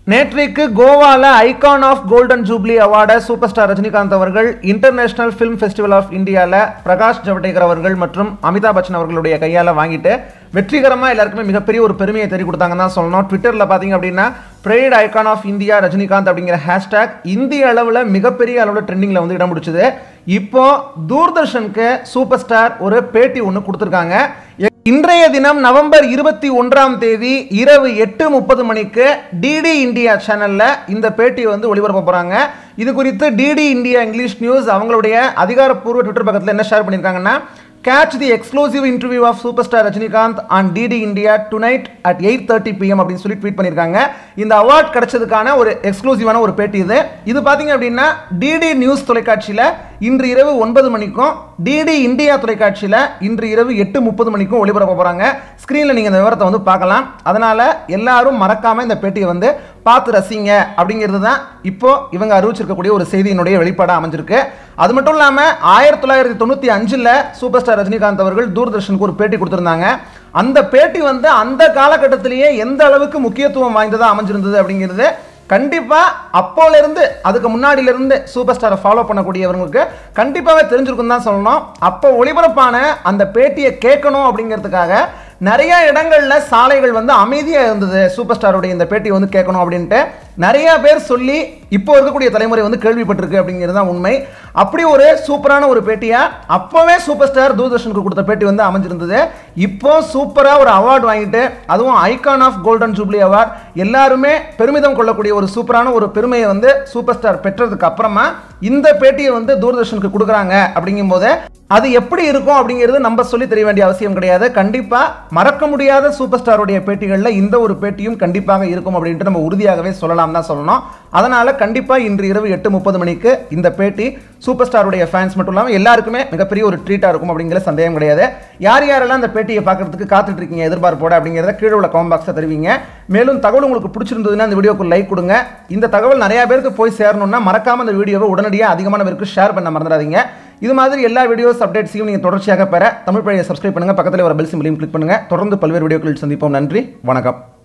நேற்றைக்கு கோவால icon of golden jubilee அவார்டை சூப்பர் ஸ்டார் ரஜினிகாந்த் அவர்கள் இன்டர்நேஷனல் ஃபிலிம் ஃபெஸ்டிவல் ஆஃப் இந்தியாவில் பிரகாஷ் ஜவடேகர் அவர்கள் மற்றும் அமிதாப் பச்சன் அவர்களுடைய கையால் வாங்கிட்டு வெற்றிகரமாக எல்லாருக்குமே மிகப்பெரிய ஒரு பெருமையை தெரிய கொடுத்தாங்கன்னு தான் சொல்லணும் ட்விட்டரில் பார்த்தீங்க அப்படின்னா pride icon of India Rajinikanth அப்படிங்கிற ஹேஷ்டேக் இந்திய அளவில் மிகப்பெரிய அளவில் ட்ரெண்டிங்கில் வந்து இடம் பிடிச்சது இப்போ தூர்தர்ஷனுக்கு சூப்பர் ஸ்டார் ஒரு பேட்டி ஒன்று கொடுத்துருக்காங்க இன்றைய தினம் நவம்பர் இருபத்தி ஒன்றாம் தேதி இரவு எட்டு முப்பது மணிக்கு டிடி இந்தியா சேனல்ல இந்த பேட்டியை வந்து ஒளிபரப்ப போறாங்க இது குறித்து டிடி இந்தியா இங்கிலீஷ் நியூஸ் அவங்களுடைய அதிகாரப்பூர்வ ட்விட்டர் பக்கத்தில் என்ன ஷேர் பண்ணியிருக்காங்கன்னா catch the exclusive interview of super star Rajinikanth on DD India tonight at eight thirty PM அப்படின்னு சொல்லி ட்வீட் பண்ணியிருக்காங்க இந்த அவார்ட் கிடைச்சதுக்கான ஒரு எக்ஸ்க்ளூசிவான ஒரு பேட்டி இது இது பார்த்தீங்க அப்படின்னா டிடி நியூஸ் தொலைக்காட்சியில் இன்று இரவு ஒன்பது மணிக்கும் டிடி இந்தியா தொலைக்காட்சியில் இன்று இரவு எட்டு முப்பது மணிக்கும் ஒளிபரப்ப போகிறாங்க ஸ்க்ரீனில் நீங்கள் இந்த விவரத்தை வந்து பார்க்கலாம் அதனால் எல்லாரும் மறக்காமல் இந்த பேட்டியை வந்து பார்த்து ரசிங்க அப்படிங்கிறது தான் இப்போ இவங்க அறிவிச்சிருக்கக்கூடிய ஒரு செய்தியினுடைய வெளிப்பாடாக அமைஞ்சிருக்கு அது மட்டும் இல்லாமல் ஆயிரத்தி தொள்ளாயிரத்தி தொண்ணூற்றி அஞ்சில் சூப்பர் ஸ்டார் ரஜினிகாந்த் அவர்கள் தூர்தர்ஷனுக்கு ஒரு பேட்டி கொடுத்துருந்தாங்க அந்த பேட்டி வந்து அந்த காலகட்டத்திலேயே எந்த அளவுக்கு முக்கியத்துவம் வாய்ந்ததாக அமைஞ்சிருந்தது அப்படிங்கிறது கண்டிப்பா அப்போல இருந்து அதுக்கு முன்னாடியில இருந்து சூப்பர் ஸ்டாரை ஃபாலோ பண்ணக்கூடியவங்களுக்கு கண்டிப்பாவே தெரிஞ்சிருக்கும் தான் சொல்லணும் அப்போ ஒளிபரப்பான அந்த பேட்டியை கேட்கணும் அப்படிங்கிறதுக்காக நிறைய இடங்கள்ல சாலைகள் வந்து அமைதியா இருந்தது சூப்பர் ஸ்டாருடைய இந்த பேட்டி வந்து கேட்கணும் அப்படின்ட்டு நிறைய பேர் சொல்லி இப்போ இருக்கக்கூடிய தலைமுறை வந்து கேள்விப்பட்டிருக்கு அப்படிங்கிறது தான் உண்மை அப்படி ஒரு சூப்பரான ஒரு பேட்டியா அப்போவே சூப்பர் ஸ்டார் தூர்தர்ஷனுக்கு கொடுத்த பேட்டி வந்து அமைஞ்சிருந்தது இப்போ சூப்பரா ஒரு அவார்டு வாங்கிட்டு அதுவும் icon of golden jubilee award எல்லாருமே பெருமிதம் கொள்ளக்கூடிய ஒரு சூப்பரான ஒரு பெருமையை வந்து சூப்பர் ஸ்டார் பெற்றதுக்கு அப்புறமா இந்த பேட்டியை வந்து தூர்தர்ஷனுக்கு கொடுக்குறாங்க அப்படிங்கும்போது அது எப்படி இருக்கும் அப்படிங்கிறது நம்ம சொல்லி தெரிய வேண்டிய அவசியம் கிடையாது கண்டிப்பா மறக்க முடியாத சூப்பர் ஸ்டாருடைய பேட்டிகளில் இந்த ஒரு பேட்டியும் கண்டிப்பாக இருக்கும் அப்படின்ட்டு நம்ம உறுதியாகவே சொல்லலாம் தான் சொல்லணும் அதனால கண்டிப்பா இன்று இரவு எட்டு முப்பது மணிக்கு இந்த பேட்டி சூப்பர் ஸ்டாருடைய ஃபேன்ஸ் மட்டும் இல்லாமல் எல்லாருக்குமே மிகப்பெரிய ஒரு ட்ரீட்டாக இருக்கும் அப்படிங்கிற சந்தேகம் கிடையாது யார் யாரெல்லாம் அந்த பேட்டியை பார்க்கறதுக்கு காத்துட்டு இருக்கீங்க எதிர்பார்ப்போட அப்படிங்கிறத கீழே உள்ள கமெண்ட் பாக்ஸில் தெரிவிங்க மேலும் தகவல் உங்களுக்கு பிடிச்சிருந்ததுன்னா இந்த வீடியோக்கு லைக் கொடுங்க இந்த தகவல் நிறைய பேருக்கு போய் சேரணும்னா மறக்காம இந்த வீடியோவை உடனடியாக அதிகமான பேருக்கு ஷேர் பண்ண மறந்துடாதீங்க இது மாதிரி எல்லா வீடியோஸ் அப்டேட்ஸையும் நீங்கள் தொடர்ச்சியாக பெற தமிழ் பழைய சப்ஸ்கிரைப் பண்ணுங்க பக்கத்தில் ஒரு பெல் சிம்பிளையும் கிளிக் பண்ணுங்க தொடர்ந்து பல்வேறு வீடியோக்களில் சந்திப்போம் நன்றி வணக்கம்